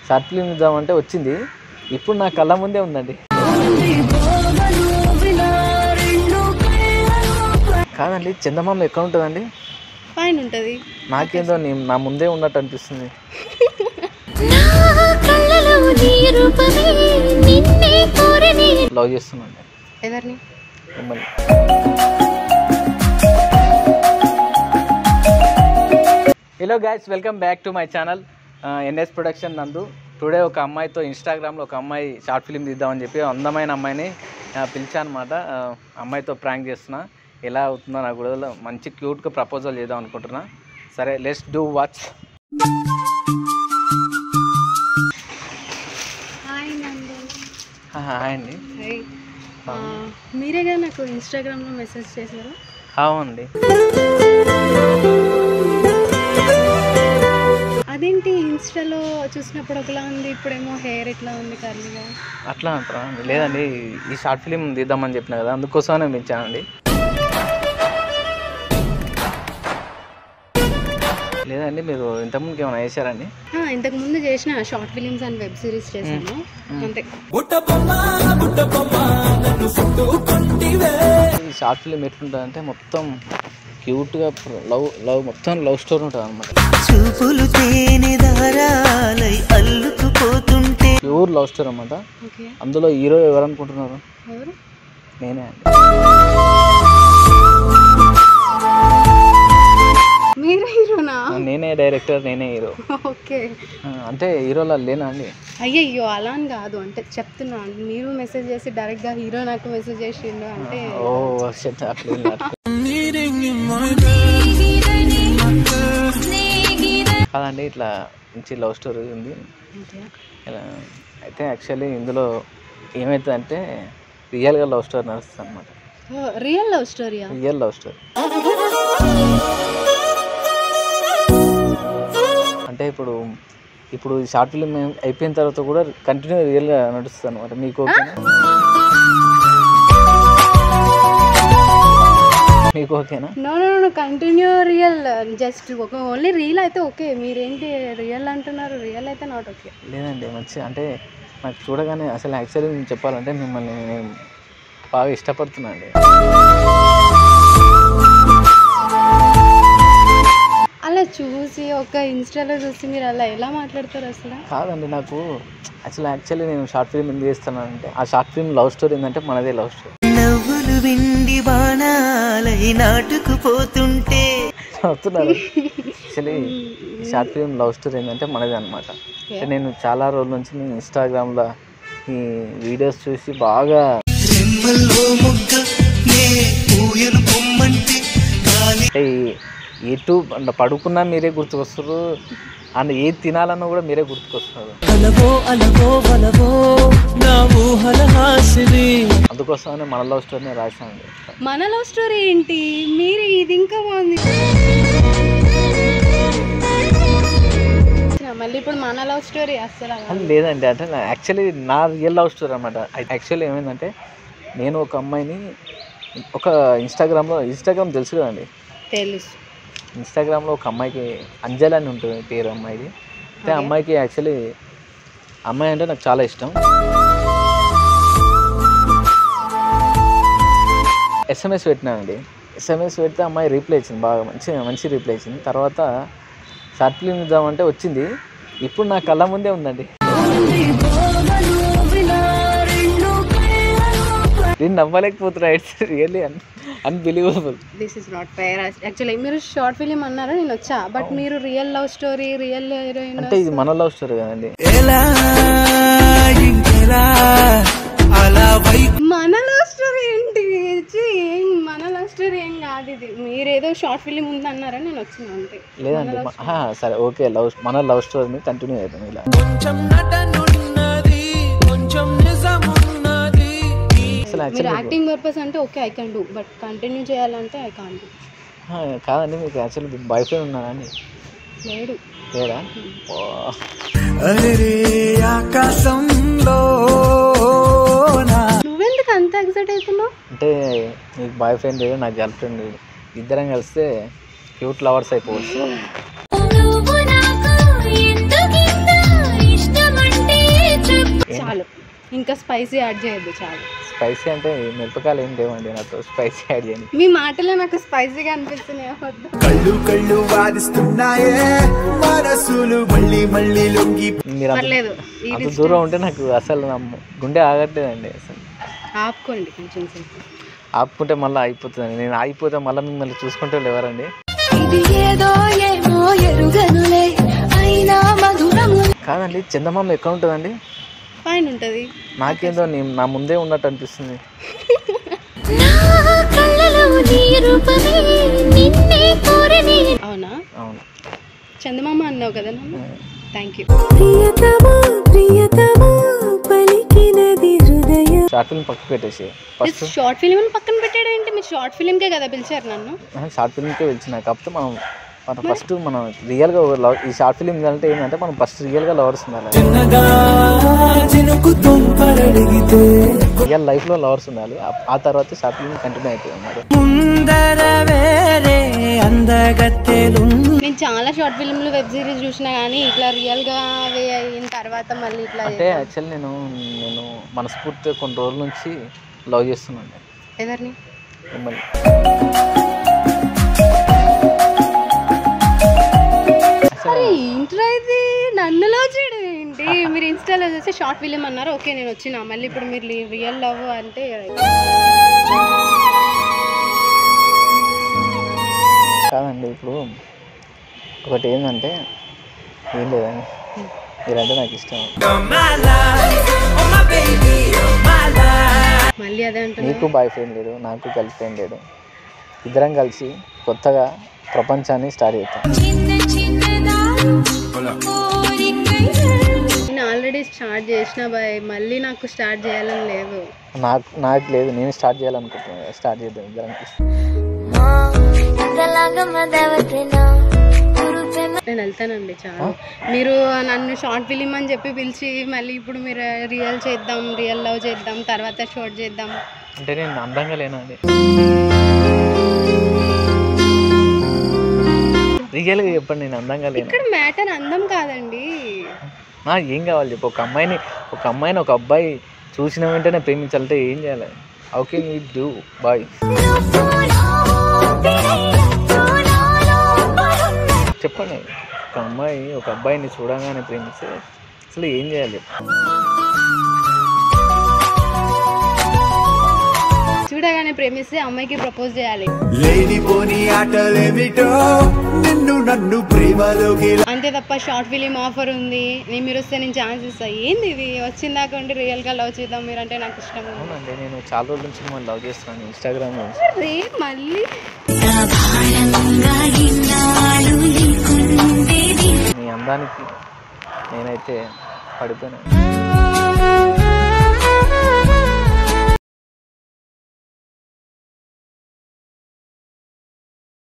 Short film ఇద్దామంటే వచ్చింది ఇప్పుడు నా కళ్ళ ముందే ఉందండి కాదండి చందమామ ఎక్కడ ఉంటుందండి పైన ఉంటుంది నాకేందో నీ నా ముందే ఉన్నట్టు అనిపిస్తుంది నా కళ్ళలో నీ రూపమే నిన్నే కోరని లవ్ చేస్తున్నాండి ఎవరిని మిమ్మల్ని hello guys welcome back to my channel N S production నందు టుడే ఒక అమ్మాయితో ఇన్స్టాగ్రామ్లో ఒక అమ్మాయి షార్ట్ ఫిల్మ్ తీద్దామని చెప్పి అందమైన అమ్మాయిని పిలిచా అనమాట అమ్మాయితో ప్రాంక్ చేస్తున్నా ఎలా అవుతుందో నాకు కూడా మంచి క్యూట్గా ప్రపోజల్ చేద్దాం అనుకుంటున్నా సరే let's do watch hi Nandu hi అండి హాయ్ మీరేగా నాకు ఇన్స్టాగ్రామ్లో మెసేజ్ చేశారు అవునండి అదేంటి ఇన్స్టాలో చూసినప్పుడు ఒకలా ఉంది ఇప్పుడేమో హెయిర్ ఇట్లా ఉంది కర్లీగా అట్లా అంటారా లేదండి ఈ షార్ట్ ఫిలిం తీద్దామని చెప్పిన కదా అందుకోసమనే పెంచానండి లేదండి మీరు ఇంతకుముందుకు ఏమైనా వేసారండి ఆ, ఇంతకు ముందు చేసిన short films and web series చేశాను అంతే ఈ షార్ట్ ఫిలిం ఎట్లుంటుందంటే మొత్తం క్యూట్గా లవ్ లవ్ మొత్తం లవ్ స్టోరీ ఉంటుంది అనమాట చూపులు తేనె దారాలై అల్లుకుపోతుంటే ప్యూర్ లవ్ స్టోరీ అనమాట ఓకే అందులో హీరో ఎవరు అనుకుంటున్నారు ఎవరు నేనే అండి మీరే హీరోనా నేనే డైరెక్టర్ నేనే హీరో ఓకే అంటే హీరోలో లేనా అండి అయ్యయ్యో అలా అని కాదు అంటే చెప్తున్నా మీరు మెసేజ్ చేసి డైరెక్ట్గా హీరో నాకు మెసేజ్ చేసిండు అంటే ఓ shit, అట్లా ఏం లేదు. కాదండి ఇట్లా మంచి లవ్ స్టోరీ ఉంది ఇలా అయితే యాక్చువల్లీ ఇందులో ఏమవుతుందంటే రియల్గా లవ్ స్టోరీ నడుస్తుంది అనమాట రియల్ లవ్ స్టోరీయా రియల్ లవ్ స్టోరీ అంటే ఇప్పుడు ఇప్పుడు ఈ షార్ట్ ఫిల్మ్ అయిపోయిన తర్వాత కూడా కంటిన్యూ రియల్గా నడుస్తుంది అనమాట మీకు ఓకేనా మీకు ఓకేనా no no no continue real just ఒక ఓన్లీ రీల్ అయితే ఓకే మీరేంటి రియల్ అంటున్నారు రియల్ అయితే నాట్ ఓకే లేదండి మంచి అంటే నాకు చూడగానే అసలు యాక్చువల్లీ నేను చెప్పాలంటే మిమ్మల్ని నేను బాగా ఇష్టపడుతున్నా అండి అలా చూసి ఒక ఇన్స్టాలో చూసి మీరు అలా ఎలా మాట్లాడతారు అసలు కాదండి నాకు అసలు యాక్చువల్లీ నేను షార్ట్ ఫిల్మ్ ఎందుకు చేస్తున్నానంటే ఆ షార్ట్ ఫిల్మ్ లవ్ స్టోరీ ఏంటంటే మనదే లవ్ స్టోరీ నవ్వులు విండి బాణాలై నాటుకుపోతుంటే అవుతున్నారు యాక్చువల్లీ ఈ షార్ట్ ఫిల్మ్ లవ్ స్టోరీ ఏంటంటే మనదే అనమాట అంటే నేను చాలా రోజుల నుంచి నేను ఇన్స్టాగ్రామ్లో ఈ వీడియోస్ చూసి బాగా రెమ్మల్లో మొగ్గ నే పూయలు పొమ్మంటే గాలి అంటే ఈ ఎటు అంటే పడుకున్నా మీరే గుర్తుకొస్తారు అండ్ ఏది తినాలన్నా కూడా మీరే గుర్తుకొస్తారు అలవో అలవో వలవో నా ఊహల హాసిని అందుకోసమనే మన లవ్ స్టోరీని రాశానండి మన లవ్ స్టోరీ ఏంటి మీరు ఇది ఇంకా బాగుంది మళ్ళీ ఇప్పుడు మన లవ్ స్టోరీ అసలు అలా. అది లేదండి అంటే యాక్చువల్లీ నా రియల్ లవ్ స్టోరీ అనమాట యాక్చువల్లీ ఏమైందంటే నేను ఒక అమ్మాయిని ఒక ఇన్స్టాగ్రామ్లో ఇన్స్టాగ్రామ్ తెలుసు కదండి తెలుసు ఇన్స్టాగ్రామ్లో ఒక అమ్మాయికి అంజలి అని ఉంటుంది పేరు అమ్మాయిది అయితే ఆ అమ్మాయికి యాక్చువల్లీ అమ్మాయి అంటే నాకు చాలా ఇష్టం ఎస్ఎంఎస్ పెట్టినానండి ఎస్ఎంఎస్ పెడితే అమ్మాయి రీప్లై ఇచ్చింది బాగా మంచి మంచి రీప్లై ఇచ్చింది తర్వాత షార్ట్ ఫిల్మ్ ఇద్దామంటే వచ్చింది ఇప్పుడు నా కళ్ళ ముందే ఉందండి నేను నవ్వలేకపోతున్నా it's really un unbelievable this is not fair actually మీరు షార్ట్ ఫిలిం అన్నారా నేను వచ్చా బట్ మీరు real love story real heroine అంటే ఇది మన లవ్ స్టోరీ కదండి ఎలా ఇంకెలా అలా వై మన లవ్ స్టోరీ ఏంటి ఛీ, ఏం మన లవ్ స్టోరీ ఏం కాదు ఇది మీరేదో షార్ట్ ఫిలిం ఉంది అన్నారా నేను వచ్చిన అంతే లేదండి మ- ఆహా, సరే ఓకే లవ్ మన లవ్ స్టోరీని కంటిన్యూ అవుతాం ఇలా కొంచెం నటనున్నది కొంచెం నిజమున్నది అసలు మీరు యాక్చువల్లీ యాక్టింగ్ పర్పస్ అంటే okay I can do but continue చేయాలంటే ఐ కాన్ డూ కాదండి మీకు యాక్చువల్లీ బాయ్ ఫ్రెండ్ ఉన్నారా అండి లేడు లేరా అరే ఆకాశంలో నా నువ్వెందుకు అంత ఎక్సైట్ అవుతున్నావు అంటే మీకు బాయ్ ఫ్రెండ్ లేదు నాకు గర్ల్ ఫ్రెండ్ లేదు ఇద్దరం కలిస్తే క్యూట్ లవర్స్ అయిపోవచ్చు నువ్వు నాకు ఎందుకింత ఇష్టమై ఇంకా స్పైసీ యాడ్ చేయొద్దు చాలు స్పైసీ అంటే మిరపకాయలు ఏం లేవండి నాతో స్పైసీ యాడ్ చేయండి మీ మాటలో నాకు స్పైసీగా అనిపిస్తున్నాయి వద్దు కళ్ళు కళ్ళు వాదిస్తున్నాయే మనసులు మళ్ళీ మళ్ళీ లొంగి మీరు అంత పర్లేదు ఈ అంత దూరం ఉంటే నాకు అసలు నా గుండె ఆగట్లేదండి అసలు ఆపుకోండి కొంచెం సేపు ఆపుకుంటే మళ్ళీ అయిపోతుందండి నేను ఆగిపోతే మళ్ళీ మిమ్మల్ని చూసుకుంటే ఎవరండి ఇది ఏదో ఏమో ఎరుగనులే అయినా మధురము కాదండి చందమామ ఎక్కడ ఉంటుందండి పైన ఉంటుంది నాకేందో నీ- నా ముందే ఉన్నట్టు అనిపిస్తుంది నా కళ్ళలో నీ రూపమే నిన్నే కోరని అవునా అవును చందమామ అన్నావు కదా నన్ను థ్యాంక్ యూ ప్రియతమా ప్రియతమా పలికినది హృదయం షార్ట్ ఫిల్మ్ పక్కకు పెట్టేసి ఫస్ట్ షార్ట్ ఫిలిం పక్కన పెట్టాడు ఏంటి మీరు షార్ట్ ఫిలింకే కదా పిలిచారు నన్ను షార్ట్ ఫిల్మ్కే వచ్చిన కాకపోతే మనం మనం ఫస్ట్ మనం రియల్గా లవ్ ఈ షార్ట్ ఫిల్మ్ అంటే ఏంటంటే మనం ఫస్ట్ రియల్గా లవర్స్ ఉండాలి చిన్నగా చినుకు తుంపరడిగితే రియల్ లైఫ్లో లవర్స్ ఉండాలి ఆ- ఆ తర్వాత షార్ట్ ఫిల్మ్ కంటిన్యూ అవుతుంది అన్నమాట ముందర వేరే అందగత్తెలు నేను చాలా షార్ట్ ఫిల్మ్లు వెబ్ సిరీస్ చూసినా కానీ ఇట్లా రియల్గా అవే అయిన తర్వాత మళ్ళీ ఇట్లా అంటే యాక్చువల్లీ నేను నేను మనస్ఫూర్తిగా కొన్ని రోజుల నుంచి లవ్ చేస్తున్నాను ఎవరిని మిమ్మల్ని అరే ఏంట్రా ఇది నన్నులో చూడు ఏంటి మీరు ఇన్స్టాలో చూసి షార్ట్ ఫిలిం అన్నారు ఓకే నేను వచ్చిన మళ్ళీ ఇప్పుడు మీరు రియల్ లవ్ అంటే కాదండి ఇప్పుడు ఒకటి ఏంటంటే ఏం లేదండి మీరంటే నాకు ఇష్టం మళ్ళీ అదే అంటున్నా నీకు బాయ్ ఫ్రెండ్ లేడు నాకు గర్ల్ ఫ్రెండ్ లేడు ఇద్దరం కలిసి కొత్తగా ప్రపంచాన్ని స్టార్ట్ చేద్దాం చిన్న చిన్నదారు కోరికైనా నేను ఆల్రెడీ స్టార్ట్ చేసిన బాయ్ మళ్ళీ నాకు స్టార్ట్ చేయాలని లేదు నాకు నాకు లేదు నేను స్టార్ట్ చేయాలనుకుంటున్నాను స్టార్ట్ చేద్దాం ఇద్దరం కలిసి నేను వెళ్తానండి చాలా మీరు నన్ను షార్ట్ ఫిలిం అని చెప్పి పిలిచి మళ్ళీ ఇప్పుడు మీరు రియల్ చేద్దాం రియల్ లవ్ చేద్దాం తర్వాత షార్ట్ చేద్దాం అంటే నేను అందంగా లేనండి రియల్గా చెప్పండి నేను అందంగా లేను ఇక్కడ మ్యాటర్ అందం కాదండి ఆ, ఏం కావాలి చెప్పు ఒక అమ్మాయిని ఒక అమ్మాయిని ఒక అబ్బాయి చూసిన వెంటనే ప్రేమించాలంటే ఏం చేయాలి how can you do boy చెప్పండి ఒక అమ్మాయి ఒక అబ్బాయిని చూడగానే ప్రేమిస్తే అసలు ఏం చేయాలి చెప్పు చూడగానే ప్రేమిస్తే అమ్మాయికి ప్రపోజ్ చేయాలి లేనిపోని ఆటలేమిటో నిన్ను నన్ను ప్రేమలోకి అంతే తప్ప షార్ట్ ఫిలిం ఆఫర్ ఉంది నేను మీరు వస్తే నేను ఛాన్స్ ఇస్తా ఏంది ఇది వచ్చిందాక ఉండి రియల్గా లవ్ చేద్దాం మీరంటే నాకు ఇష్టం ఉంది. అవునండి నేను చాలా రోజుల నుంచి మిమ్మల్ని లవ్ చేస్తున్నాను ఇన్స్టాగ్రామ్ రే మళ్ళీ మీ అందానికి నేనైతే పడిపోయినా